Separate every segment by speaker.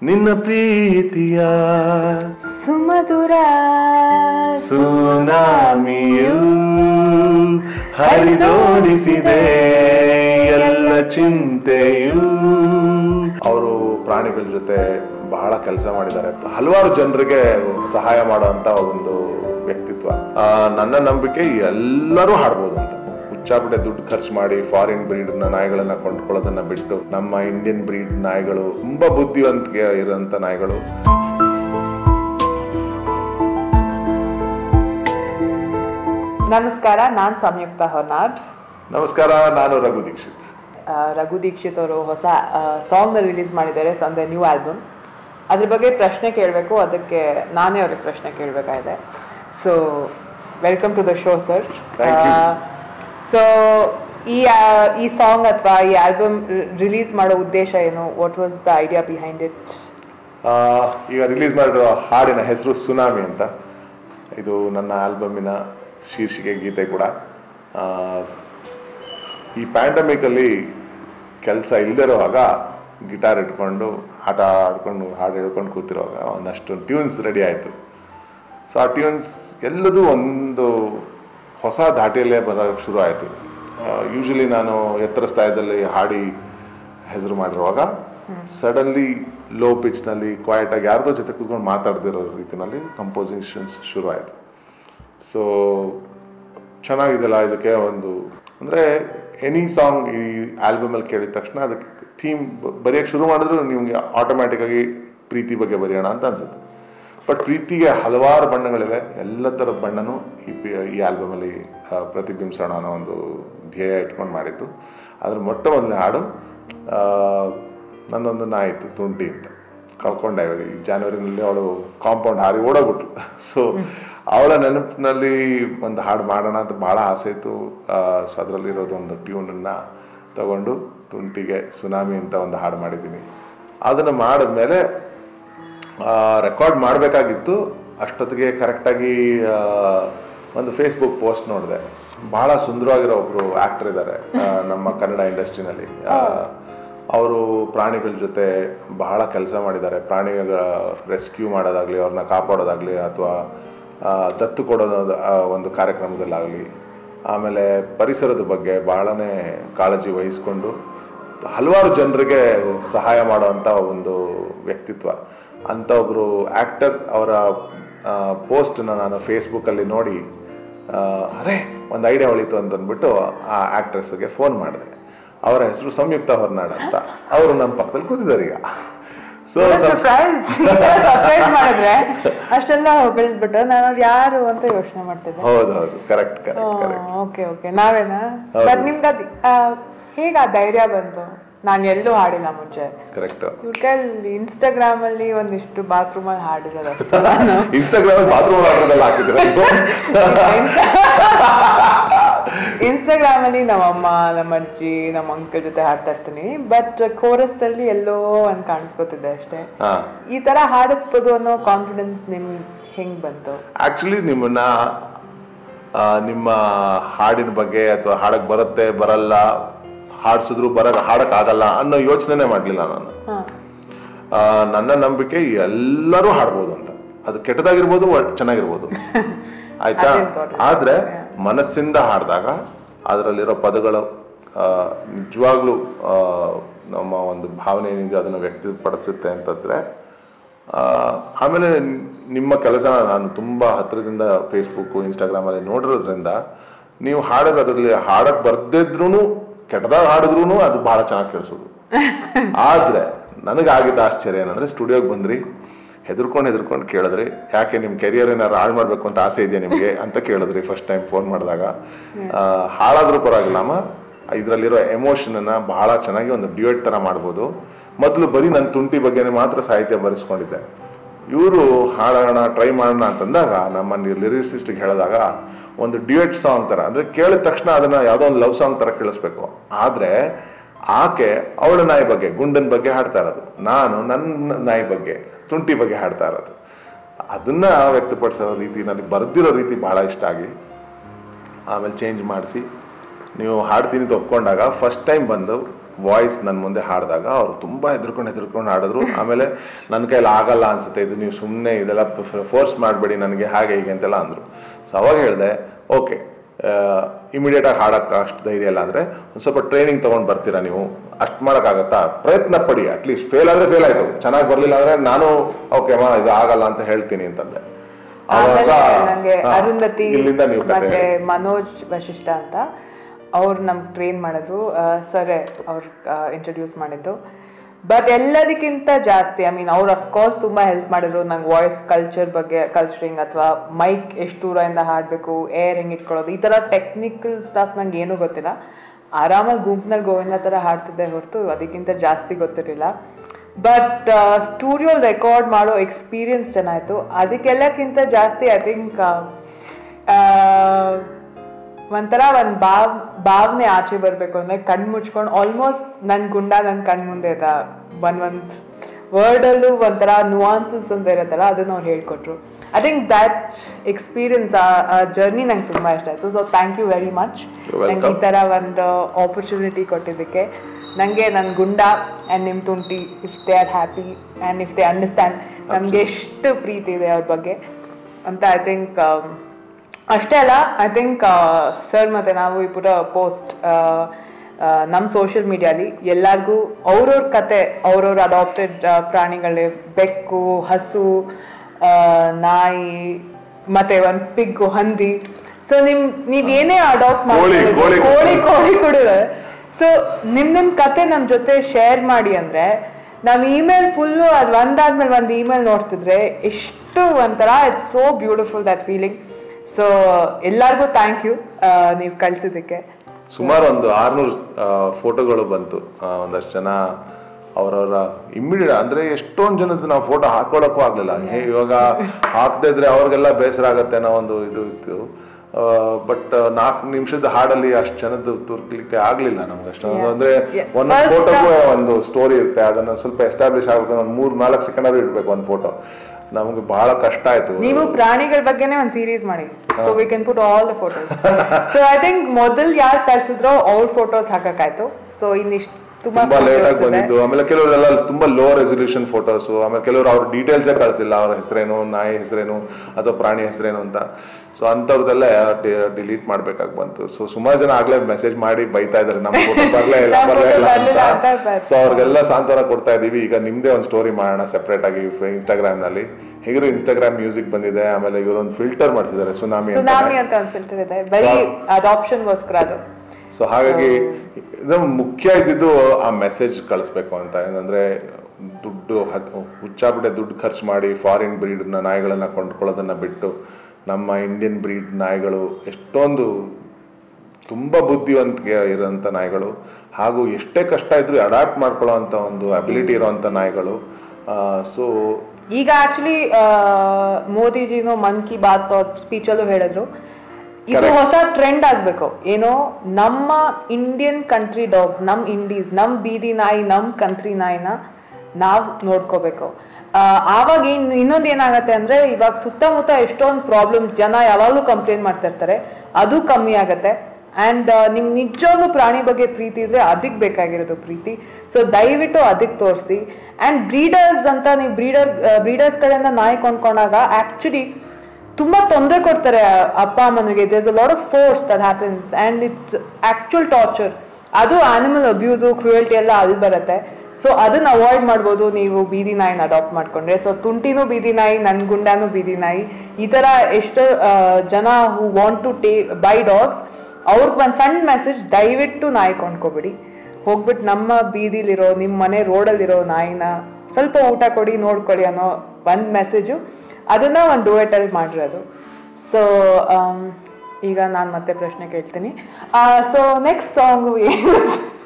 Speaker 1: ನಿನ್ನ ಪ್ರೀತಿಯ
Speaker 2: ಸುಮಧುರ
Speaker 1: ಸುನಾಮಿಯು ಹರಿದೋಡಿಸಿದೆ ಎಲ್ಲ ಚಿಂತೆಯು ಅವರು ಪ್ರಾಣಿಗಳ ಜೊತೆ ಬಹಳ ಕೆಲಸ ಮಾಡಿದ್ದಾರೆ ಹಲವಾರು ಜನರಿಗೆ ಸಹಾಯ ಮಾಡುವಂತ ಒಂದು ವ್ಯಕ್ತಿತ್ವ ಆ, ನನ್ನ ನಂಬಿಕೆ ಎಲ್ಲರೂ ಹಾಡ್ಬೋದು ಅಂತ ಹುಚ್ಚಾಬಿಟ್ಟೆ ದುಡ್ಡು ಖರ್ಚು ಮಾಡಿ ಫಾರಿನ್ ಬ್ರೀಡ್ ನಾಯಿಗಳನ್ನ ಕೊಂಡ್ಕೊಳ್ಳೋದನ್ನ ಬಿಟ್ಟು ನಮ್ಮ ಇಂಡಿಯನ್ ಬ್ರೀಡ್ ನಾಯಿಗಳು ತುಂಬಾ ಬುದ್ಧಿವಂತಿಕೆ ಇರೋಂಥ ನಾಯಿಗಳು
Speaker 2: ನಮಸ್ಕಾರ ನಾನ್ ಸಂಯುಕ್ತ ಹೊರ್ನಾಡ್
Speaker 1: ನಮಸ್ಕಾರ ನಾನು ರಘು ದೀಕ್ಷಿತ್
Speaker 2: ಆ, ರಘು ದೀಕ್ಷಿತ್ ಅವರು ಹೊಸ ಸಾಂಗ್ನ ರಿಲೀಸ್ ಮಾಡಿದ್ದಾರೆ ಫ್ರಮ್ ದ ನ್ಯೂ ಆಲ್ಬಮ್ ಅದ್ರ ಬಗ್ಗೆ ಪ್ರಶ್ನೆ ಕೇಳಬೇಕು ಅದಕ್ಕೆ ನಾನೇ ಅವ್ರಿಗೆ ಪ್ರಶ್ನೆ ಕೇಳಬೇಕಾಗಿದೆ so welcome to the show sir
Speaker 1: Thank you.
Speaker 2: So ಈ ಆ, ಈ ಸಾಂಗ್ ಅಥವಾ ಈ ಆಲ್ಬಮ್ ರಿಲೀಸ್ ಮಾಡೋ ಉದ್ದೇಶ ಏನು what was the idea behind it
Speaker 1: ಆ, ಈಗ ರಿಲೀಸ್ ಮಾಡಿರೋ ಹಾಡಿನ ಹೆಸರು ಸುನಾಮಿ ಅಂತ ಇದು ನನ್ನ ಆಲ್ಬಮಿನ ಶೀರ್ಷಿಕೆ ಗೀತೆ ಕೂಡ ಆ, ಈ ಪ್ಯಾಂಡಮಿಕಲ್ಲಿ ಕೆಲಸ ಇಲ್ದಿರೋವಾಗ ಗಿಟಾರ್ ಇಟ್ಕೊಂಡು ಆಟ ಆಡ್ಕೊಂಡು ಹಾಡು ಹೇಳ್ಕೊಂಡು ಕೂತಿರುವಾಗ ಒಂದಷ್ಟು ಟ್ಯೂನ್ಸ್ ರೆಡಿ ಆಯಿತು ಸೊ ಆ ಟ್ಯೂನ್ಸ್ ಎಲ್ಲದೂ ಒಂದು ಹೊಸ ಧಾಟಿಯಲ್ಲೇ ಬರೋಕ್ಕೆ ಶುರು ಆಯಿತು ಯೂಶಲಿ ನಾನು ಎತ್ತರ ಸ್ಥಾಯದಲ್ಲಿ ಹಾಡಿ ಹೆಸರು ಮಾಡಿರುವಾಗ ಸಡನ್ಲಿ ಲೋ ಪಿಚ್ನಲ್ಲಿ ಕ್ವಾಯ್ಟಾಗಿ ಯಾರ್ದೋ ಜೊತೆ ಕೂತ್ಕೊಂಡು ಮಾತಾಡ್ದಿರೋ ರೀತಿನಲ್ಲಿ ಕಂಪೋಸಿಷನ್ಸ್ ಶುರು ಆಯಿತು ಸೊ ಚೆನ್ನಾಗಿದೆಲ್ಲ ಇದಕ್ಕೆ ಒಂದು ಅಂದರೆ ಎನಿ ಸಾಂಗ್ ಈ ಆಲ್ಬಮಲ್ಲಿ ಕೇಳಿದ ತಕ್ಷಣ ಅದಕ್ಕೆ ಥೀಮ್ ಬರೆಯೋಕ್ಕೆ ಶುರು ಮಾಡಿದ್ರು ನಿಮಗೆ ಆಟೋಮ್ಯಾಟಿಕ್ಕಾಗಿ ಪ್ರೀತಿ ಬಗ್ಗೆ ಬರೆಯೋಣ ಅಂತ ಅನ್ಸುತ್ತೆ ಬಟ್ ಪ್ರೀತಿಗೆ ಹಲವಾರು ಬಣ್ಣಗಳಿವೆ ಎಲ್ಲ ಥರದ ಬಣ್ಣನೂ ಈ ಪಿ- ಈ ಆಲ್ಬಮಲ್ಲಿ ಆ, ಪ್ರತಿಬಿಂಬಿಸೋಣ ಅನ್ನೋ ಒಂದು ಧ್ಯೇಯ ಇಟ್ಕೊಂಡು ಮಾಡಿದ್ದು ಅದ್ರ ಮೊಟ್ಟ ಮೊದಲನೇ ಹಾಡು ಆ, ನನ್ನೊಂದು ನಾಯಿತು ತುಂಟಿ ಅಂತ ಕಳ್ಕೊಂಡೆ ಇವಾಗ ಈ ಜಾನ್ವರಿನಲ್ಲಿ ಅವಳು ಕಾಂಪೌಂಡ್ ಹಾರಿ ಓಡೋಗ್ಬಿಟ್ರು ಸೊ ಅವಳ ನೆನಪಿನಲ್ಲಿ ಒಂದು ಹಾಡು ಮಾಡೋಣ ಅಂತ ಭಾಳ ಆಸೆ ಇತ್ತು ಸೊ ಅದರಲ್ಲಿರೋದು ಒಂದು ಟ್ಯೂನನ್ನು ತಗೊಂಡು ತುಂಟಿಗೆ ಸುನಾಮಿ ಅಂತ ಒಂದು ಹಾಡು ಮಾಡಿದ್ದೀನಿ ಅದನ್ನು ಮಾಡಿದ್ಮೇಲೆ ರೆಕಾರ್ಡ್ ಮಾಡಬೇಕಾಗಿತ್ತು ಅಷ್ಟೊತ್ತಿಗೆ ಕರೆಕ್ಟಾಗಿ ಒಂದು ಫೇಸ್ಬುಕ್ ಪೋಸ್ಟ್ ನೋಡಿದೆ ಭಾಳ ಸುಂದರವಾಗಿರೋ ಒಬ್ಬರು ಆ್ಯಕ್ಟರ್ ಇದ್ದಾರೆ ನಮ್ಮ ಕನ್ನಡ ಇಂಡಸ್ಟ್ರಿನಲ್ಲಿ ಅವರು ಪ್ರಾಣಿಗಳ ಜೊತೆ ಬಹಳ ಕೆಲಸ ಮಾಡಿದ್ದಾರೆ ಪ್ರಾಣಿಗಳ ರೆಸ್ಕ್ಯೂ ಮಾಡೋದಾಗಲಿ ಅವ್ರನ್ನ ಕಾಪಾಡೋದಾಗಲಿ ಅಥವಾ ದತ್ತು ಕೊಡೋದು ಆ, ಒಂದು ಕಾರ್ಯಕ್ರಮದಲ್ಲಾಗಲಿ ಆಮೇಲೆ ಪರಿಸರದ ಬಗ್ಗೆ ಬಹಳನೇ ಕಾಳಜಿ ವಹಿಸ್ಕೊಂಡು ಹಲವಾರು ಜನರಿಗೆ ಸಹಾಯ ಮಾಡುವಂಥ ಒಂದು ವ್ಯಕ್ತಿತ್ವ ಅಂಥ ಒಬ್ಬರು ಆ್ಯಕ್ಟರ್ ಅವರ ಪೋಸ್ಟನ್ನ ನಾನು ಫೇಸ್ಬುಕ್ಕಲ್ಲಿ ನೋಡಿ ಆ, ಅರೆ ಒಂದು ಐಡಿಯಾ ಹೊಳಿತು ಅಂತ ಅಂದ್ಬಿಟ್ಟು ಆ ಆ್ಯಕ್ಟ್ರೆಸ್ಗೆ ಫೋನ್ ಮಾಡಿದೆ ಅವರ ಹೆಸರು ಸಂಯುಕ್ತ ಹೊರನಾಡ್ ಅಂತ ಅವರು ನಮ್ಮ ಪಕ್ಕದಲ್ಲಿ ಕೂತಿದ್ದಾರೆ ಈಗ ಸೊ
Speaker 2: ಸರ್ಪ್ರೈಸ್ ಸರ್ಪ್ರೈಸ್ ಮಾಡಿದ್ರೆ ಅಷ್ಟೆಲ್ಲ ಬೆಳೆದ್ಬಿಟ್ಟು ನಾನು ಅವ್ರು ಯಾರು ಅಂತ ಯೋಚನೆ ಮಾಡ್ತಿದ್ದೆ
Speaker 1: ಹೌದು ಹೌದು correct correct correct
Speaker 2: okay okay ನಾವೇನಾ
Speaker 1: ಹೌದು.
Speaker 2: ಬಟ್ ನಿಮ್ಗೆ ಅದು ಹೇಗೆ ಆ ಧೈರ್ಯ ಬಂತು ನಾನು ಎಲ್ಲೂ ಹಾಡಿಲ್ಲ ಮುಂಚೆ
Speaker 1: ಕರೆಕ್ಟ್
Speaker 2: ಇವ್ರ ಕೈಲಿ ಇನ್ಸ್ಟಾಗ್ರಾಮ್ ಅಲ್ಲಿ ಒಂದಿಷ್ಟು ಬಾತ್ರೂಮ್ ಅಲ್ಲಿ ಹಾಡಿರೋದು ಅಷ್ಟೇ ನಾನು
Speaker 1: ಇನ್ಸ್ಟಾಗ್ರಾಮ್ ಬಾತ್ರೂಮ್ ಆರ್ಡರ್ದಲ್ಲಿ ಹಾಕಿದ್ರೆ
Speaker 2: ಇನ್ಸ್ಟಾಗ್ರಾಮ್ ಅಲ್ಲಿ ನಮ್ಮಮ್ಮ ನಮ್ಮ ಅಜ್ಜಿ ನಮ್ಮ ಅಂಕಲ್ ಜೊತೆ ಹಾಡ್ತಾ ಇರ್ತೀನಿ ಬಟ್ ಕೋರಸ್ ಅಲ್ಲಿ ಎಲ್ಲೋ ಒಂದ್ ಕಾಣಿಸ್ಕೊತಿದ್ದೆ ಅಷ್ಟೇ
Speaker 1: ಹಾ
Speaker 2: ಈ ತರ ಹಾಡಿಸ್ಬೋದು ಅನ್ನೋ ಕಾನ್ಫಿಡೆನ್ಸ್ ನಿಮ್ ಹೆಂಗ್ ಬಂತು
Speaker 1: ಆಕ್ಚುಲಿ ನಿಮ್ಮನ್ನ ಆ, ನಿಮ್ಮ ಹಾಡಿನ ಬಗ್ಗೆ ಅಥವಾ ಹಾಡಕ್ ಬರುತ್ತೆ ಬರಲ್ಲ ಹಾಡ್ಸಿದ್ರು ಬರ ಹಾಡಕ್ ಆಗಲ್ಲ ಅನ್ನೋ ಯೋಚನೆನೇ ಮಾಡ್ಲಿಲ್ಲ ನಾನು
Speaker 2: ಹಾ
Speaker 1: ಆ, ನನ್ನ ನಂಬಿಕೆ ಎಲ್ಲರೂ ಹಾಡ್ಬೋದು ಅಂತ ಅದು ಕೆಟ್ಟದಾಗಿರ್ಬೋದು ಒಟ್- ಚೆನ್ನಾಗಿರ್ಬೋದು ಆಯ್ತಾ
Speaker 2: ಅದೇ important.
Speaker 1: ಆದ್ರೆ ಮನಸ್ಸಿಂದ ಹಾಡಿದಾಗ ಅದರಲ್ಲಿರೋ ಪದಗಳು ಆ, ನಿಜವಾಗ್ಲೂ ಆ, ನಮ್ಮ ಒಂದು ಭಾವನೆ ಏನಿದೆ ಅದನ್ನು ವ್ಯಕ್ತಪಡಿಸುತ್ತೆ ಅಂತಂದ್ರೆ ಆ, ಆಮೇಲೆ ನಿಮ್ಮ ಕೆಲಸ ನಾನು ತುಂಬಾ ಹತ್ರದಿಂದ ಫೇಸ್ಬುಕ್ ಇನ್ಸ್ಟಾಗ್ರಾಮಲ್ಲಿ ನೋಡಿರೋದ್ರಿಂದ ನೀವು ಹಾಡೋದು ಅದರಲ್ಲಿ ಹಾಡಕ್ ಬರ್ದಿದ್ರು ಕೆಟ್ಟದಾಗ ಹಾಡಿದ್ರು ಅದು ಬಹಳ ಚೆನ್ನಾಗಿ ಕೇಳಿಸೋದು ಆದ್ರೆ ನನಗಾಗಿದ್ದ ಆಶ್ಚರ್ಯ ಏನಂದ್ರೆ ಸ್ಟುಡಿಯೋಗೆ ಬಂದ್ರಿ ಹೆದರ್ಕೊಂಡು ಹೆದರ್ಕೊಂಡು ಕೇಳಿದ್ರಿ ಯಾಕೆ ನಿಮ್ಮ ಕೆರಿಯರ್ ಏನಾರು ಹಾಳು ಮಾಡ್ಬೇಕು ಅಂತ ಆಸೆ ಇದೆಯಾ ನಿಮಗೆ ಅಂತ ಕೇಳಿದ್ರಿ ಫಸ್ಟ್ ಟೈಮ್ ಫೋನ್ ಮಾಡಿದಾಗ ಆ, ಹಾಳಾದ್ರೂ ಪರವಾಗಿಲ್ಲ ಅಮ್ಮ ಇದರಲ್ಲಿರೋ ಎಮೋಷನನ್ನ ಬಹಳ ಚೆನ್ನಾಗಿ ಒಂದು ಡ್ಯೂಯೆಟ್ ತರ ಮಾಡ್ಬೋದು ಮೊದಲು ಬರೀ ನನ್ನ ತುಂಟಿ ಬಗ್ಗೆನೇ ಮಾತ್ರ ಸಾಹಿತ್ಯ ಬರೆಸ್ಕೊಂಡಿದ್ದೆ ಇವರು ಹಾಡೋಣ ಟ್ರೈ ಮಾಡೋಣ ಅಂತಂದಾಗ ನಮ್ಮ ಲಿರಿಸಿಸ್ಟ್ಗೆ ಹೇಳಿದಾಗ ಒಂದು ಡ್ಯೂಯೆಟ್ ಸಾಂಗ್ ತರ ಅಂದ್ರೆ ಕೇಳಿದ ತಕ್ಷಣ ಅದನ್ನ ಯಾವುದೋ ಒಂದು ಲವ್ ಸಾಂಗ್ ತರ ಕೇಳಿಸ್ಬೇಕು ಆದ್ರೆ ಆಕೆ ಅವಳ ನಾಯಿ ಬಗ್ಗೆ ಗುಂಡನ್ ಬಗ್ಗೆ ಹಾಡ್ತಾ ಇರೋದು ನಾನು ನನ್ನ ನಾಯಿ ಬಗ್ಗೆ ತುಂಟಿ ಬಗ್ಗೆ ಹಾಡ್ತಾ ಇರೋದು ಅದನ್ನ ವ್ಯಕ್ತಪಡಿಸೋ ರೀತಿ ನನಗೆ ಬರ್ದಿರೋ ರೀತಿ ಬಹಳ ಇಷ್ಟ ಆಗಿ ಆಮೇಲೆ ಚೇಂಜ್ ಮಾಡಿಸಿ ನೀವು ಹಾಡ್ತೀನಿ ಅಂತ ಒಪ್ಕೊಂಡಾಗ ಫಸ್ಟ್ ಟೈಮ್ ಬಂದು ವಾಯ್ಸ್ ನನ್ನ ಮುಂದೆ ಹಾಡಿದಾಗ ಅವ್ರು ತುಂಬ ಹೆದರ್ಕೊಂಡು ಹೆದರ್ಕೊಂಡು ಹಾಡಿದ್ರು ಆಮೇಲೆ ನನ್ನ ಕೈಲಿ ಆಗಲ್ಲ ಅನ್ಸುತ್ತೆ ಇದು ನೀವು ಸುಮ್ಮನೆ ಇದೆಲ್ಲ ಫೋರ್ಸ್ ಮಾಡಬೇಡಿ ನನಗೆ ಹಾಗೆ ಹೀಗೆ ಅಂತೆಲ್ಲ ಅಂದರು ಸೊ ಅವಾಗ ಹೇಳಿದೆ ಓಕೆ ಇಮಿಡಿಯೇಟಾಗಿ ಹಾಡೋಕ್ಕೆ ಅಷ್ಟು ಧೈರ್ಯ ಇಲ್ಲ ಅಂದರೆ ಒಂದು ಸ್ವಲ್ಪ ಟ್ರೈನಿಂಗ್ ತೊಗೊಂಡು ಬರ್ತೀರಾ ನೀವು ಅಷ್ಟು ಮಾಡೋಕ್ಕಾಗತ್ತಾ ಪ್ರಯತ್ನ ಪಡಿ ಅಟ್ಲೀಸ್ಟ್ ಫೇಲ್ ಆದರೆ ಫೇಲ್ ಆಯಿತು ಚೆನ್ನಾಗಿ ಬರಲಿಲ್ಲ ಅಂದರೆ ನಾನು ಓಕೆ ಮಾ ಇದು ಆಗಲ್ಲ ಅಂತ ಹೇಳ್ತೀನಿ ಅಂತಂದೆ
Speaker 2: ಆಮೇಲೆ
Speaker 1: ಆವಾಗ,
Speaker 2: ನಂಗೆ
Speaker 1: ಹಾ,
Speaker 2: ಅರುಂಧತಿ
Speaker 1: ಇಲ್ಲಿಂದ ನೀವು ಕತೆ
Speaker 2: ಮತ್ತೆ
Speaker 1: ಹೇಳಿ.
Speaker 2: ಮನೋಜ್ ವಶಿಷ್ಠ ಅಂತ ಅವ್ರು ನಮ್ಗೆ ಟ್ರೈನ್ ಮಾಡಿದ್ರು ಸರೇ ಅವ್ರು ಇಂಟ್ರೊಡ್ಯೂಸ್ ಮಾಡಿದ್ದು ಬಟ್ ಎಲ್ಲದಕ್ಕಿಂತ ಜಾಸ್ತಿ ಐ ಮೀನ್ ಅವ್ರು ಅಫ್ಕೋರ್ಸ್ ತುಂಬ ಹೆಲ್ಪ್ ಮಾಡಿದ್ರು ನಂಗೆ ವಾಯ್ಸ್ ಕಲ್ಚರ್ ಬಗ್ಗೆ ಕಲ್ಚರಿಂಗ್ ಅಥವಾ ಮೈಕ್ ಎಷ್ಟು ದೂರದಿಂದ ಹಾಡಬೇಕು ಏರ್ ಹೆಂಗೆ ಇಟ್ಕೊಳ್ಳೋದು ಈ ಥರ ಟೆಕ್ನಿಕಲ್ ಸ್ಟಾಫ್ ನಂಗೆ ಏನೂ ಗೊತ್ತಿಲ್ಲ ಆರಾಮಾಗಿ ಗುಂಪಿನಲ್ಲಿ ಗೋವಿಂದ ಥರ ಹಾಡ್ತಿದ್ದೆ ಹೊರತು ಅದಕ್ಕಿಂತ ಜಾಸ್ತಿ ಗೊತ್ತಿರಲಿಲ್ಲ ಬಟ್ ಸ್ಟುಡಿಯೋ ರೆಕಾರ್ಡ್ ಮಾಡೋ ಎಕ್ಸ್ಪೀರಿಯನ್ಸ್ ಚೆನ್ನಾಯಿತು ಅದಕ್ಕೆಲ್ಲಕ್ಕಿಂತ ಜಾಸ್ತಿ ಐ ಥಿಂಕ್ ಒಂಥರ ಒಂದು ಭಾವ್ ಭಾವನೆ ಆಚೆ ಬರಬೇಕು ಅಂದರೆ ಕಣ್ಣು ಮುಚ್ಕೊಂಡು ಆಲ್ಮೋಸ್ಟ್ ನನ್ನ ಗುಂಡ ನನ್ನ ಕಣ್ಣು ಮುಂದೆ ಇದ್ದ ಒಂದು ಒಂದು ವರ್ಡಲ್ಲೂ ಒಂಥರ ನುವಾನ್ಸಸ್ ಅಂತ ಇರುತ್ತಲ್ಲ ಅದನ್ನ ಅವ್ರು ಹೇಳ್ಕೊಟ್ರು ಐ ಥಿಂಕ್ ದ್ಯಾಟ್ ಎಕ್ಸ್ಪೀರಿಯನ್ಸ್ ಆ ಜರ್ನಿ ನಂಗೆ ತುಂಬ ಇಷ್ಟ ಆಯಿತು so thank you very much
Speaker 1: You're
Speaker 2: ನಂಗೆ ಈ
Speaker 1: welcome.
Speaker 2: ಥರ ಒಂದು ಆಪರ್ಚುನಿಟಿ ಕೊಟ್ಟಿದ್ದಕ್ಕೆ ನನಗೆ ನನ್ನ ಗುಂಡ ಆ್ಯಂಡ್ ನಿಮ್ಮ ತುಂಟಿ if they are happy and if they understand ನಮಗೆ ಎಷ್ಟು ಪ್ರೀತಿ ಇದೆ ಅವ್ರ ಬಗ್ಗೆ ಅಂತ ಐ ಥಿಂಕ್ ಅಷ್ಟೇ ಅಲ್ಲ ಐ ಥಿಂಕ್ ಸರ್ ಮತ್ತು ನಾವು ಈ ಪುಟ ಪೋಸ್ಟ್ ನಮ್ಮ ಸೋಷಿಯಲ್ ಮೀಡಿಯಾಲಿ ಎಲ್ಲರಿಗೂ ಅವ್ರವ್ರ ಕತೆ ಅವ್ರವ್ರ ಅಡಾಪ್ಟೆಡ್ ಪ್ರಾಣಿಗಳೇ ಬೆಕ್ಕು ಹಸು ಆ, ನಾಯಿ ಮತ್ತೆ ಒಂದು ಪಿಗ್ಗು ಹಂದಿ ಸೊ ನಿಮ್ ನೀವ್ ಏನೇ ಅಡಾಪ್ಟ್
Speaker 1: ಕೋಳಿ, ಕೋಳಿ.
Speaker 2: ಕೋಳಿ ಕೋಳಿ ಕೂಡ ಸೊ ನಿಮ್ ನಿಮ್ ಕತೆ ನಮ್ ಜೊತೆ ಶೇರ್ ಮಾಡಿ ಅಂದ್ರೆ ನಾವ್ ಇಮೇಲ್ ಫುಲ್ಲು ಅದು ಒಂದಾದ್ಮೇಲೆ ಒಂದು ಇಮೇಲ್ ನೋಡ್ತಿದ್ರೆ ಎಷ್ಟು ಒಂಥರ it's so beautiful that feeling so ಎಲ್ಲರಿಗೂ ಥ್ಯಾಂಕ್ ಯು ನೀವು ಕಳ್ಸಿದ್ದಕ್ಕೆ
Speaker 1: ಸುಮಾರು ಒಂದು ಆರ್ನೂರು ಫೋಟೋಗಳು ಬಂತು ಆ, ಒಂದಷ್ಟು ಜನ ಅವರವರ ಇಮ್ಮಿಡಿಯೇಟ್ ಅಂದ್ರೆ ಎಷ್ಟೊಂದು ಜನದ್ದು ನಾವು ಫೋಟೋ ಹಾಕೊಳ್ಳೋಕ್ಕೂ ಆಗ್ಲಿಲ್ಲ ಹೇ, ಇವಾಗ ಹಾಕದೇ ಇದ್ರೆ ಅವ್ರಿಗೆಲ್ಲ ಬೇಸರ ಆಗತ್ತೆ ಅನ್ನೋ ಒಂದು ಇದು ಇತ್ತು ಬಟ್ ನಾಲ್ಕು ನಿಮಿಷದ ಹಾಡಲ್ಲಿ ಅಷ್ಟು ಜನದ್ದು ತುರ್ಕ್ಲಿಕ್ಕೆ ಆಗ್ಲಿಲ್ಲ ನಮ್ಗೆ ಅಷ್ಟೊಂದು
Speaker 2: Yeah.
Speaker 1: ಅಂದ್ರೆ
Speaker 2: Yeah.
Speaker 1: ಒಂದು
Speaker 2: First
Speaker 1: ಫೋಟೋಗೂ ಒಂದು ಸ್ಟೋರಿ ಇರುತ್ತೆ ಅದನ್ನ ಸ್ವಲ್ಪ ಎಸ್ಟಾಬ್ಲಿಷ್ ಆಗ್ಬೇಕು ಒಂದು ಮೂರ್ ನಾಲ್ಕು ಸೆಕೆಂಡ್ ಆದ್ರೂ ಇಡ್ಬೇಕು ಒಂದು ಫೋಟೋ ನಮ್ಗೆ ಬಹಳ ಕಷ್ಟ ಆಯ್ತು
Speaker 2: ನೀವು ಪ್ರಾಣಿಗಳ ಬಗ್ಗೆನೇ ಒಂದು ಸೀರೀಸ್ ಮಾಡಿ so we can put all the photos so I think ಮೊದಲ್ ಯಾರು ಕಳ್ಸಿದ್ರೋ ಅವ್ರ ಫೋಟೋಸ್ ಹಾಕಕ್ಕಾಯ್ತು ಸೊ ಇನ್ನಿಷ್ಟು ತುಂಬಾ
Speaker 1: ತುಂಬಾ ಲೇಟ್ ಆಗಿ
Speaker 2: photos ಇದೆ.
Speaker 1: ಬಂದಿದ್ದು ಆಮೇಲೆ ಕೆಲವರೆಲ್ಲ ತುಂಬಾ ಲೋ ರೆಸೊಲ್ಯೂಷನ್ ಫೋಟೋಸ್ ಆಮೇಲೆ ಕೆಲವರು ಅವ್ರ ಡೀಟೇಲ್ಸೇ ಕಳಿಸಿಲ್ಲ ಅವ್ರ ಹೆಸರೇನು ನಾಯಿ ಹೆಸರೇನು ಅಥವಾ ಪ್ರಾಣಿ ಹೆಸರೇನು ಅಂತ ಸೊ ಅಂಥವ್ರದೆಲ್ಲ ಡಿಲೀಟ್ ಮಾಡ್ಬೇಕಾಗಿ ಬಂತು ಸೊ ಸುಮಾರು ಜನ ಆಗ್ಲೇ ಮೆಸೇಜ್ ಮಾಡಿ ಬೈತಾ ಇದಾರೆ ನಮ್ಮ ಫೋಟೋ ಬರ್ಲೇ ಇಲ್ಲ
Speaker 2: ನಮ್ಮ
Speaker 1: ಬರ್ಲೇ
Speaker 2: photo
Speaker 1: ಇಲ್ಲ
Speaker 2: ಬರ್ಲಿಲ್ಲ ಅಂತ
Speaker 1: ಅಂತ
Speaker 2: ಬರ್ತಾರೆ.
Speaker 1: ಸೊ ಅವ್ರಿಗೆಲ್ಲ ಸಾಂತ್ವನ ಕೊಡ್ತಾ ಇದೀವಿ ಈಗ ನಿಮ್ದೇ ಒಂದು ಸ್ಟೋರಿ ಮಾಡೋಣ ಸೆಪರೇಟ್ ಆಗಿ ಇನ್ಸ್ಟಾಗ್ರಾಮ್ ನಲ್ಲಿ ಹೇಗಿರೋ ಇನ್ಸ್ಟಾಗ್ರಾಮ್ ಮ್ಯೂಸಿಕ್ ಬಂದಿದೆ ಆಮೇಲೆ ಇವರೊಂದು ಫಿಲ್ಟರ್ ಮಾಡಿಸಿದ್ದಾರೆ ಸುನಾಮಿ ಅಂತ
Speaker 2: ಸುನಾಮಿ ಅಂತ ಒಂದು ಫಿಲ್ಟರ್ ಇದೆ ಬರೀ ಅಡಾಪ್ಷನ್ಗೋಸ್ಕರ ಅದು
Speaker 1: ಸೊ ಹಾಗಾಗಿ ಇದು ಮುಖ್ಯ ಇದ್ದಿದ್ದು ಆ ಮೆಸೇಜ್ ಕಳಿಸ್ಬೇಕು ಅಂತ ಏನಂದ್ರೆ ದುಡ್ಡು ಹ- ಹುಚ್ಚಾಬಿಟ್ಟೆ ದುಡ್ಡು ಖರ್ಚು ಮಾಡಿ ಫಾರಿನ್ ಬ್ರೀಡ್ನ ನಾಯಿಗಳನ್ನ ಕೊಂಡ್ಕೊಳ್ಳೋದನ್ನ ಬಿಟ್ಟು ನಮ್ಮ ಇಂಡಿಯನ್ ಬ್ರೀಡ್ ನಾಯಿಗಳು ಎಷ್ಟೊಂದು ತುಂಬ ಬುದ್ಧಿವಂತಿಕೆ ಇರೋಂಥ ನಾಯಿಗಳು ಹಾಗೂ ಎಷ್ಟೇ ಕಷ್ಟ ಇದ್ರೂ ಅಡಾಪ್ಟ್ ಮಾಡ್ಕೊಳ್ಳೋ ಅಂತ ಒಂದು ಅಬಿಲಿಟಿ ಇರೋಂಥ ನಾಯಿಗಳು ಸೊ
Speaker 2: ಈಗ ಆಕ್ಚುಲಿ ಮೋದಿಜಿನು ಮನ್ ಕಿ ಬಾತ್ ಸ್ಪೀಚಲ್ಲೂ ಹೇಳಿದ್ರು ಇದು
Speaker 1: Correct.
Speaker 2: ಹೊಸ ಟ್ರೆಂಡ್ ಆಗ್ಬೇಕು ಏನೋ ನಮ್ಮ ಇಂಡಿಯನ್ ಕಂಟ್ರಿ ಡಾಗ್ಸ್ ನಮ್ ಇಂಡೀಸ್ ನಮ್ ಬೀದಿ ನಾಯಿ ನಮ್ ಕಂಟ್ರಿ ನಾಯಿನ ನಾವ್ ನೋಡ್ಕೋಬೇಕು ಆ, ಆವಾಗ ಇನ್ ಇನ್ನೊಂದು ಏನಾಗತ್ತೆ ಅಂದ್ರೆ ಇವಾಗ ಸುತ್ತಮುತ್ತ ಎಷ್ಟೊಂದು ಪ್ರಾಬ್ಲಮ್ಸ್ ಜನ ಯಾವಾಗಲೂ ಕಂಪ್ಲೇಂಟ್ ಮಾಡ್ತಾ ಇರ್ತಾರೆ ಅದು ಕಮ್ಮಿ ಆಗತ್ತೆ ಆ್ಯಂಡ್ ನಿಮ್ಗೆ ನಿಜವಾಗ್ಲೂ ಪ್ರಾಣಿ ಬಗ್ಗೆ ಪ್ರೀತಿ ಇದ್ರೆ ಅದಕ್ಕೆ ಬೇಕಾಗಿರೋದು ಪ್ರೀತಿ ಸೊ ದಯವಿಟ್ಟು ಅದಕ್ಕೆ ತೋರಿಸಿ ಆ್ಯಂಡ್ ಬ್ರೀಡರ್ಸ್ ಅಂತ ನೀವು ಬ್ರೀಡರ್ ಬ್ರೀಡರ್ಸ್ ಕಡೆಯಿಂದ ನಾಯಿ ಕೊಂಡ್ಕೊಂಡಾಗ ಆ್ಯಕ್ಚುಲಿ ತುಂಬ ತೊಂದರೆ ಕೊಡ್ತಾರೆ ಆ- ಅಪ್ಪ ಅಮ್ಮನಿಗೆ there's a lot of force that happens and it's actual torture ಅದು ಆನಿಮಲ್ ಅಬ್ಯೂಸು ಕ್ರೂಯಲ್ಟಿ ಎಲ್ಲ ಅಲ್ಲಿ ಬರುತ್ತೆ ಸೊ ಅದನ್ನ ಅವಾಯ್ಡ್ ಮಾಡ್ಬೋದು ನೀವು ಬೀದಿ ನಾಯಿನ ಅಡಾಪ್ಟ್ ಮಾಡ್ಕೊಂಡ್ರೆ ಸೊ ತುಂಟಿನೂ ಬೀದಿ ನಾಯಿ ನನ್ನ ಗುಂಡಾನು ಬೀದಿ ನಾಯಿ ಈ ಥರ ಎಷ್ಟೋ ಆ, ಜನ ಹೂ ವಾಂಟ್ ಟು ಟೇ ಬೈ ಡಾಗ್ಸ್ ಅವ್ರಿಗೆ ಒಂದು ಸಣ್ಣ ಮೆಸೇಜ್ ದಯವಿಟ್ಟು ನಾಯಿ ಕೊಂಡ್ಕೊಬಿಡಿ ಹೋಗ್ಬಿಟ್ಟು ನಮ್ಮ ಬೀದಿಲಿರೋ ನಿಮ್ಮ ಮನೆ ರೋಡಲ್ಲಿರೋ ನಾಯಿನ ಸ್ವಲ್ಪ ಊಟ ಕೊಡಿ ನೋಡ್ಕೊಳ್ಳಿ ಅನ್ನೋ ಒಂದು ಮೆಸೇಜು ಅದನ್ನ ಒಂದು ಡೂಯೆಟಲ್ಲಿ ಮಾಡಿರೋದು ಸೊ ಈಗ ನಾನು ಮತ್ತೆ ಪ್ರಶ್ನೆ ಕೇಳ್ತೀನಿ ಸೊ ನೆಕ್ಸ್ಟ್ ಸಾಂಗು ಏನು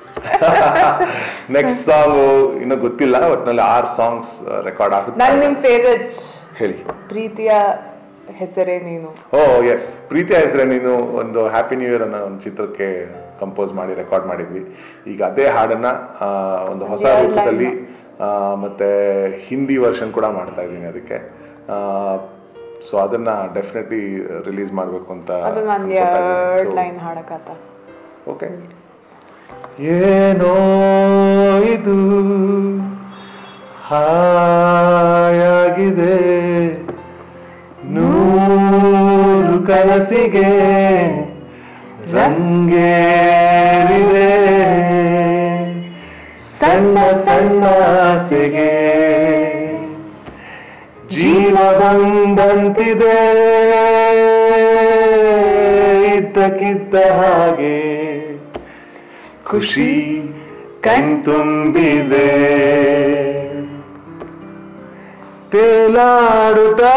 Speaker 1: ನೆಕ್ಸ್ಟ್ ಸಾಂಗು ಇನ್ನೂ ಗೊತ್ತಿಲ್ಲ ಒಟ್ಟಿನಲ್ಲಿ ಆರು ಸಾಂಗ್ಸ್ ರೆಕಾರ್ಡ್
Speaker 2: ನಂಗೆ
Speaker 1: ಆಗುತ್ತೆ
Speaker 2: ನಿಮ್ಮ ಫೇವ್ರೆಟ್
Speaker 1: ಹೇಳಿ
Speaker 2: ಪ್ರೀತಿಯ ಹೆಸರೇ ನೀನು
Speaker 1: ಓ ಎಸ್ ಪ್ರೀತಿಯ ಹೆಸರೇ ನೀನು ಒಂದು ಹ್ಯಾಪಿ ನ್ಯೂ ಇಯರ್ ಅನ್ನೋ ಒಂದು ಚಿತ್ರಕ್ಕೆ ಕಂಪೋಸ್ ಮಾಡಿ ರೆಕಾರ್ಡ್ ಮಾಡಿದ್ವಿ ಈಗ ಅದೇ ಹಾಡನ್ನ ಆ, ಒಂದು ಹೊಸ
Speaker 2: ಎರಡು
Speaker 1: ರೂಪದಲ್ಲಿ ಆ, ಮತ್ತೆ ಹಿಂದಿ ವರ್ಷನ್ ಕೂಡ ಮಾಡ್ತಾ ಇದ್ದೀನಿ ಅದಕ್ಕೆ ಸೊ ಅದನ್ನ ಡೆಫಿನೆಟ್ಲಿ ರಿಲೀಸ್ ಮಾಡಬೇಕು ಅಂತ
Speaker 2: ಅದು ನಾನು ಎರಡು ಲೈನ್ ಹಾಡಕತ್ತ
Speaker 1: ಓಕೆ ಏನೋ ಇದು ಹಾಯಾಗಿದೆ ನೂರು ಕನಸಿಗೆ ರಂಗೇರಿದೆ ಸಣ್ಣ ಸಣ್ಣ ಆಸೆಗೆ ಜೀವ ಬಂದಂತಿದೆ ಇದ್ದಕ್ಕಿದ್ದ ಹಾಗೆ ಖುಷಿ ಕಣ್ತುಂಬಿದೆ ತೇಲಾಡುತ್ತಾ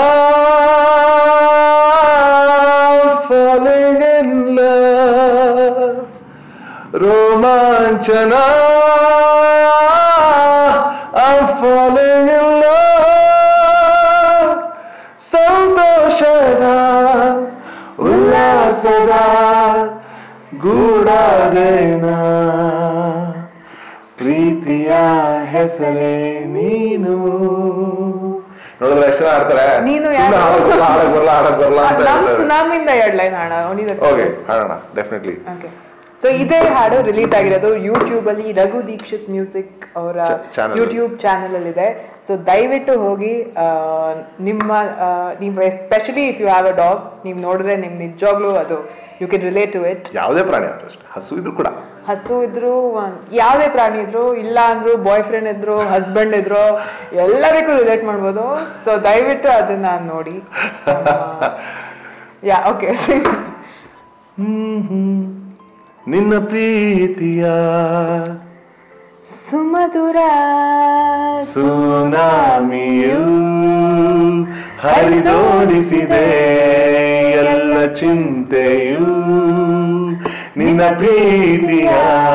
Speaker 1: falling in love ರೋಮಾಂಚನ I'm falling in love ಸಂತೋಷದ ಉಲ್ಲಾಸದ ಗೂಡಾದೇನ ಪ್ರೀತಿಯ ಹೆಸರೇ ನೀನು ನೋಡಿದ್ರೆ ಎಷ್ಟು ಜನ ಆಡ್ತಾರೆ
Speaker 2: ನೀನು
Speaker 1: ಸುಮ್ನೆ
Speaker 2: ಯಾರು?
Speaker 1: ಹಾಡಕ್ ಬರಲ್ಲ ಹಾಡಕ್ ಬರಲ್ಲ ಹಾಡಕ್ ಬರಲ್ಲ ಅಂತ
Speaker 2: ನಮ್
Speaker 1: ಹೇಳ್ತಾರೆ
Speaker 2: ಸುನಾಮಿಂದ ಎರಡ್ ಲೈನ್ ಹಾಡ
Speaker 1: ಓಕೆ ಹಾಡೋಣ ಡೆಫಿನೆಟ್ಲಿ
Speaker 2: ಓಕೆ ಸೊ ಇದೇ ಹಾಡು ರಿಲೀಸ್ ಆಗಿರೋದು ಯೂಟ್ಯೂಬ್ ಅಲ್ಲಿ ರಘು ದೀಕ್ಷಿತ್ ಮ್ಯೂಸಿಕ್ ಅವರ
Speaker 1: ಚ- channel.
Speaker 2: ಯೂಟ್ಯೂಬ್ ಚಾನೆಲ್ ಅಲ್ಲಿ ಇದೆ ಸೊ ದಯವಿಟ್ಟು ಹೋಗಿ ಆ, ನಿಮ್ಮ ಆ, ನೀವು especially if you have a dog ನೀವು ನೋಡಿದ್ರೆ ನಿಮ್ ನಿಜವಾಗ್ಲೂ ಅದು you can relate to it
Speaker 1: ಯಾವುದೇ ಪ್ರಾಣಿ ಆದ್ರೂ ಅಷ್ಟೇ ಹಸು ಇದ್ರು ಕೂಡ
Speaker 2: ಹಸು ಇದ್ರು ಒಂದ್- ಯಾವುದೇ ಪ್ರಾಣಿ ಇದ್ರು ಇಲ್ಲ ಅಂದ್ರು ಬಾಯ್ ಫ್ರೆಂಡ್ ಇದ್ರು ಹಸ್ಬೆಂಡ್ ಇದ್ರು ಎಲ್ಲದಕ್ಕೂ ರಿಲೇಟ್ ಮಾಡ್ಬೋದು ಸೊ ದಯವಿಟ್ಟು ಅದನ್ನ ನೋಡಿ ಯಾ ಓಕೆ
Speaker 1: ನಿನ್ನ ಪ್ರೀತಿಯ
Speaker 2: ಸುಮಧುರ
Speaker 1: ಸುನಾಮಿಯು ಹರಿದೋಡಿಸಿದೆ ಎಲ್ಲ ಚಿಂತೆಯು ನಿನ್ನ ಪ್ರೀತಿಯ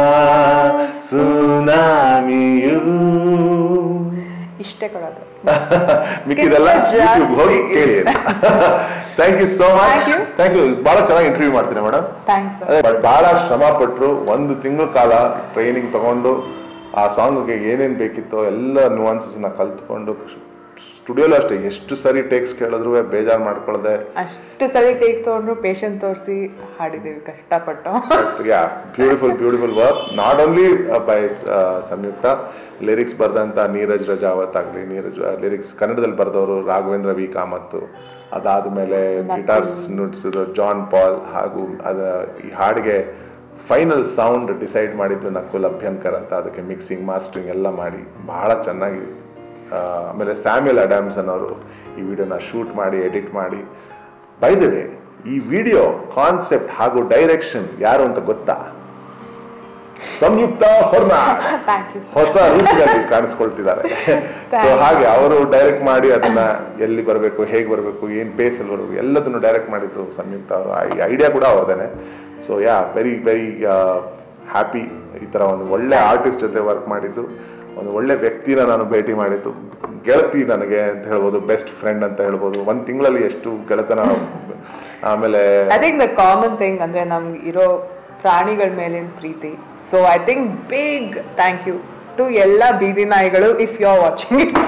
Speaker 1: ಸುನಾಮಿಯು
Speaker 2: ಇಷ್ಟೇ ಕೊಡೋದು
Speaker 1: ಮಿಕ್ಕಿದೆಲ್ಲ
Speaker 2: ಜಾಸ್ತಿ.
Speaker 1: ಯೂಟ್ಯೂಬ್ ಹೋಗಿ ಕೇಳಿ thank you so much
Speaker 2: Thank you.
Speaker 1: Thank you ಬಹಳ ಚೆನ್ನಾಗಿ ಇಂಟರ್ವ್ಯೂ ಮಾಡ್ತೀನಿ ಮೇಡಮ್
Speaker 2: ಥ್ಯಾಂಕ್ಸ್
Speaker 1: ಅದೇ ಬಟ್ ಬಹಳ ಶ್ರಮ ಪಟ್ಟರು ಒಂದು ತಿಂಗಳ ಕಾಲ ಟ್ರೈನಿಂಗ್ ತಗೊಂಡು ಆ ಸಾಂಗ್ಗೆ ಏನೇನು ಬೇಕಿತ್ತೋ ಎಲ್ಲ ನುವಾನ್ಸಸ್ನ ಕಲ್ತ್ಕೊಂಡು ಸ್ಟುಡಿಯೋಲು ಅಷ್ಟೇ ಎಷ್ಟು ಸರಿ ಟೇಕ್ಸ್ ಕೇಳಿದ್ರು ಬೇಜಾರು ಮಾಡ್ಕೊಳ್ಳದೆ
Speaker 2: ಅಷ್ಟು ಸರಿ ಟೇಕ್ ತಗೊಂಡ್ರು ಪೇಷಂಟ್ ತೋರಿಸಿ ಹಾಡಿದ್ದೀವಿ ಕಷ್ಟಪಟ್ಟು
Speaker 1: yeah beautiful beautiful work not only by Samyuktha lyrics ಬರೆದಂಥ ನೀರಜ್ ರಜಾವತ್ ಆಗಲಿ ನೀರಜ್ ಲಿರಿಕ್ಸ್ ಕನ್ನಡದಲ್ಲಿ ಬರೆದವರು ರಾಘವೇಂದ್ರ ವಿ ಕಾಮತ್ತು ಅದಾದಮೇಲೆ ಗಿಟಾರ್ಸ್ ನುಡ್ಸಿರೋ ಜಾನ್ ಪಾಲ್ ಹಾಗೂ ಅದ ಈ ಹಾಡಿಗೆ ಫೈನಲ್ ಸೌಂಡ್ ಡಿಸೈಡ್ ಮಾಡಿದ್ದು ನಕುಲ್ ಅಭ್ಯಂಕರ್ ಅಂತ ಅದಕ್ಕೆ ಮಿಕ್ಸಿಂಗ್ ಮಾಸ್ಟರಿಂಗ್ ಎಲ್ಲ ಮಾಡಿ ಬಹಳ ಚೆನ್ನಾಗಿ ಆ, ಆಮೇಲೆ ಸ್ಯಾಮ್ಯಲ್ ಅಡಾಮ್ಸನ್ ಅವರು ಈ ವಿಡಿಯೋನ ಶೂಟ್ ಮಾಡಿ ಎಡಿಟ್ ಮಾಡಿ ಬೈದಿದೆ ಈ ವಿಡಿಯೋ ಕಾನ್ಸೆಪ್ಟ್ ಹಾಗೂ ಡೈರೆಕ್ಷನ್ ಯಾರು ಅಂತ ಗೊತ್ತಾ ಸಂಯುಕ್ತ ಹೊರ್ನಾಡ್
Speaker 2: ಥ್ಯಾಂಕ್ ಯು
Speaker 1: ಹೊಸ ರೂಪದಲ್ಲಿ ಕಾಣಿಸ್ಕೊಳ್ತಿದ್ದಾರೆ ಸೊ ಹಾಗೆ ಅವರು ಡೈರೆಕ್ಟ್ ಮಾಡಿ ಅದನ್ನ ಎಲ್ಲಿ ಬರಬೇಕು ಹೇಗೆ ಬರಬೇಕು ಏನ್ ಪೇಸ್ ಅಲ್ಲಿ ಬರಬೇಕು ಎಲ್ಲದನ್ನು ಡೈರೆಕ್ಟ್ ಮಾಡಿದ್ದು ಸಂಯುಕ್ತ ಅವರು ಐಡಿಯಾ ಕೂಡ ಅವ್ರದೇನೆ so yeah very very happy ಈ ತರ ಒಂದು ಒಳ್ಳೆ ಆರ್ಟಿಸ್ಟ್ ಜೊತೆ ವರ್ಕ್ ಮಾಡಿದ್ದು ಒಂದು ಒಳ್ಳೆ ವ್ಯಕ್ತಿನ ನಾನು ಭೇಟಿ ಮಾಡಿದ್ದು ಗೆಳತಿ ನನಗೆ ಅಂತ ಹೇಳ್ಬೋದು ಬೆಸ್ಟ್ ಫ್ರೆಂಡ್ ಅಂತ ಹೇಳ್ಬೋದು ಒಂದ್ ತಿಂಗಳಲ್ಲಿ ಎಷ್ಟು ಗೆಳತನ ಆಮೇಲೆ
Speaker 2: I think the common thing ಅಂದ್ರೆ ನಮ್ಗೆ ಇರೋ ಪ್ರಾಣಿಗಳ ಮೇಲಿನ ಪ್ರೀತಿ so I think big thank you to ಎಲ್ಲ ಬೀದಿ ನಾಯಿಗಳು if you are watching it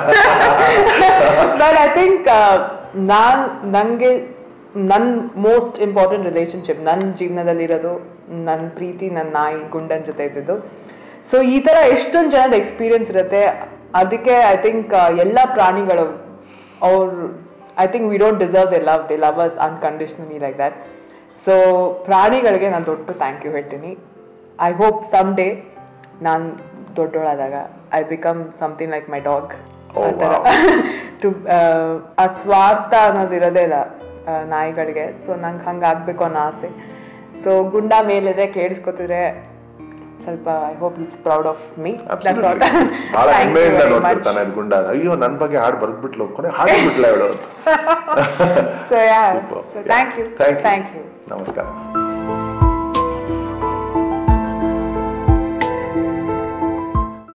Speaker 2: but I think ನಾನ್ ನಂಗೆ ನನ್ನ ಮೋಸ್ಟ್ ಇಂಪಾರ್ಟೆಂಟ್ ರಿಲೇಶನ್ಶಿಪ್ ನನ್ನ ಜೀವನದಲ್ಲಿರೋದು ನನ್ನ ಪ್ರೀತಿ ನನ್ನ ನಾಯಿ ಗುಂಡನ್ ಜೊತೆ ಇದ್ದಿದ್ದು ಸೊ ಈ ಥರ ಎಷ್ಟೊಂದು ಜನದ ಎಕ್ಸ್ಪೀರಿಯನ್ಸ್ ಇರುತ್ತೆ ಅದಕ್ಕೆ ಐ ಥಿಂಕ್ ಎಲ್ಲ ಪ್ರಾಣಿಗಳು ಅವ್ರು I think we don't deserve the love the love us unconditionally like that so ಪ್ರಾಣಿಗಳಿಗೆ ನಾನು ದೊಡ್ಡ ಥ್ಯಾಂಕ್ ಯು ಹೇಳ್ತೀನಿ ಐ ಹೋಪ್ ಸಮ್ ಡೇ ನಾನು ದೊಡ್ಡೋಳಾದಾಗ I become something like my dog
Speaker 1: Oh, wow.
Speaker 2: To ಆ ಸ್ವಾರ್ಥ ಅನ್ನೋದು ಇರೋದೇ ಇಲ್ಲ ಆ, ನಾಯಿಗಳಿಗೆ ಸೊ ನಂಗೆ ಹಂಗೆ ಆಗಬೇಕು ಅನ್ನೋ ಆಸೆ ಸೊ ಗುಂಡ ಮೇಲಿದ್ರೆ ಕೇಳಿಸ್ಕೊತಿದ್ರೆ ಸ್ವಲ್ಪ I hope it's proud of me
Speaker 1: Absolutely. ಬಹಳ ಹೆಮ್ಮೆಯಿಂದ ನೋಡ್ತಿರ್ತಾನೆ ಇದು ಗುಂಡ ಅಯ್ಯೋ ನನ್ ಬಗ್ಗೆ ಹಾಡು ಬರ್ದ್ಬಿಟ್ಲು ಕೊನೆ ಹಾಡು ಬಿಟ್ಲ ಹೇಳು
Speaker 2: so yeah
Speaker 1: Super.
Speaker 2: Thank you
Speaker 1: Thank you.
Speaker 2: Thank you
Speaker 1: ನಮಸ್ಕಾರ